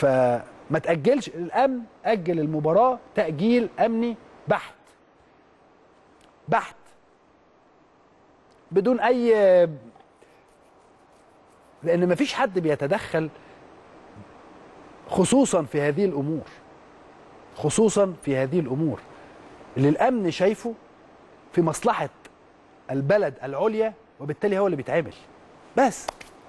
فما تاجلش الامن اجل المباراه تاجيل امني بحت بحت بدون اي لان مفيش حد بيتدخل خصوصا في هذه الامور خصوصا في هذه الامور اللي الامن شايفه في مصلحه البلد العليا وبالتالي هو اللي بيتعمل بس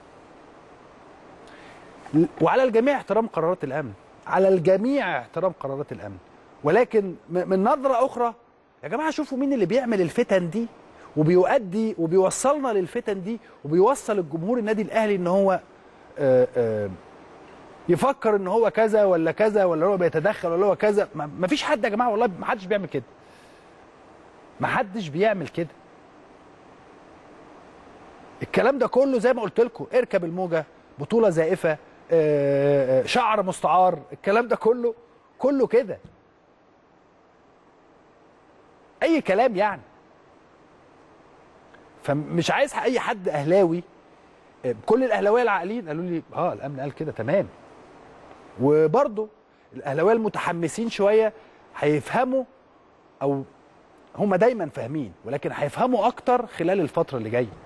وعلى الجميع احترام قرارات الامن على الجميع احترام قرارات الامن ولكن م- من نظره اخرى يا جماعه شوفوا مين اللي بيعمل الفتن دي وبيؤدي وبيوصلنا للفتن دي وبيوصل الجمهور النادي الاهلي ان هو آه، آه، يفكر ان هو كذا ولا كذا ولا هو بيتدخل ولا هو كذا ما ما فيش حد يا جماعه والله ما حدش بيعمل كده ما حدش بيعمل كده الكلام ده كله زي ما قلت لكم اركب الموجه بطوله زائفه آه، آه، شعر مستعار الكلام ده كله كله كده اي كلام يعني فمش عايز اي حد اهلاوي آه، كل الاهلاويه العاقلين قالوا لي اه الامن قال كده تمام وبرضه الاهلاويه المتحمسين شويه هيفهموا او هم دايما فاهمين ولكن هيفهموا اكتر خلال الفتره اللي جايه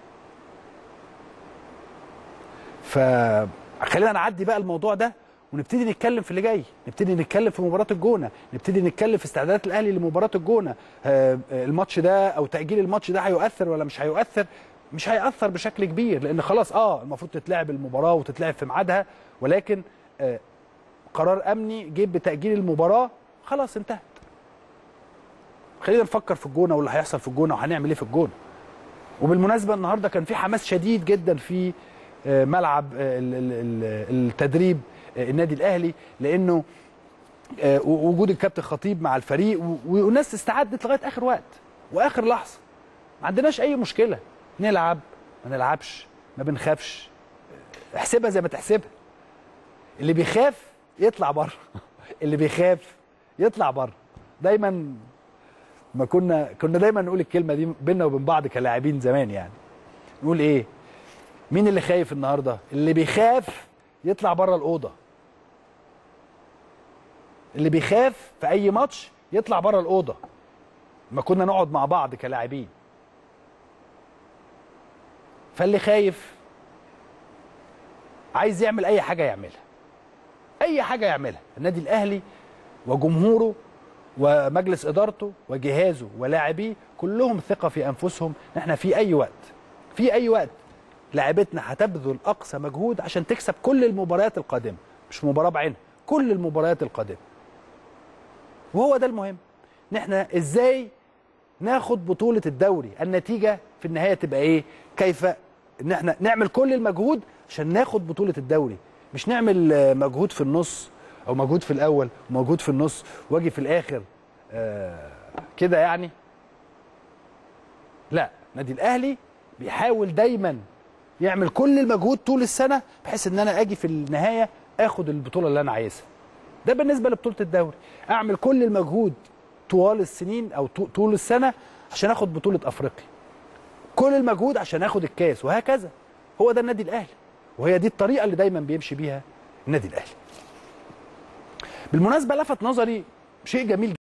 فخلينا نعدي بقى الموضوع ده ونبتدي نتكلم في اللي جاي نبتدي نتكلم في مباراه الجونه نبتدي نتكلم في استعدادات الاهلي لمباراه الجونه آه، آه، الماتش ده او تاجيل الماتش ده هيؤثر ولا مش هيؤثر مش هيأثر بشكل كبير لان خلاص اه المفروض تتلعب المباراه وتتلعب في ميعادها ولكن آه، قرار امني جه بتاجيل المباراه خلاص انتهت خلينا نفكر في الجونه واللي هيحصل في الجونه وهنعمل ايه في الجونه وبالمناسبه النهارده كان في حماس شديد جدا في آه، ملعب آه، ال- ال- ال- التدريب آه، النادي الاهلي لانه آه، وجود الكابتن خطيب مع الفريق و- والناس استعدت لغايه اخر وقت واخر لحظه ما عندناش اي مشكله نلعب ما نلعبش ما بنخافش آه، احسبها زي ما تحسبها اللي بيخاف يطلع بره اللي بيخاف يطلع بره دايما ما كنا كنا دايما نقول الكلمه دي بينا وبين بعض كلاعبين زمان يعني نقول ايه مين اللي خايف النهارده اللي بيخاف يطلع بره الاوضه اللي بيخاف في اي ماتش يطلع بره الاوضه ما كنا نقعد مع بعض كلاعبين فاللي خايف عايز يعمل اي حاجه يعملها اي حاجه يعملها النادي الاهلي وجمهوره ومجلس ادارته وجهازه ولاعبيه كلهم ثقه في انفسهم ان احنا في اي وقت في اي وقت لاعبتنا هتبذل اقصى مجهود عشان تكسب كل المباريات القادمه مش مباراه بعينها كل المباريات القادمه وهو ده المهم ان احنا ازاي ناخد بطوله الدوري النتيجه في النهايه تبقى ايه كيف ان احنا نعمل كل المجهود عشان ناخد بطوله الدوري مش نعمل آه، مجهود في النص او مجهود في الاول ومجهود في النص واجي في الاخر آه كده يعني لا نادي الاهلي بيحاول دايما يعمل كل المجهود طول السنه بحيث ان انا اجي في النهايه اخد البطوله اللي انا عايزها ده بالنسبه لبطوله الدوري اعمل كل المجهود طوال السنين او طو- طول السنه عشان اخد بطوله افريقيا كل المجهود عشان اخد الكاس وهكذا هو ده النادي الاهلي وهي دي الطريقه اللي دايما بيمشي بيها النادي الاهلي بالمناسبه لفت نظري شيء جميل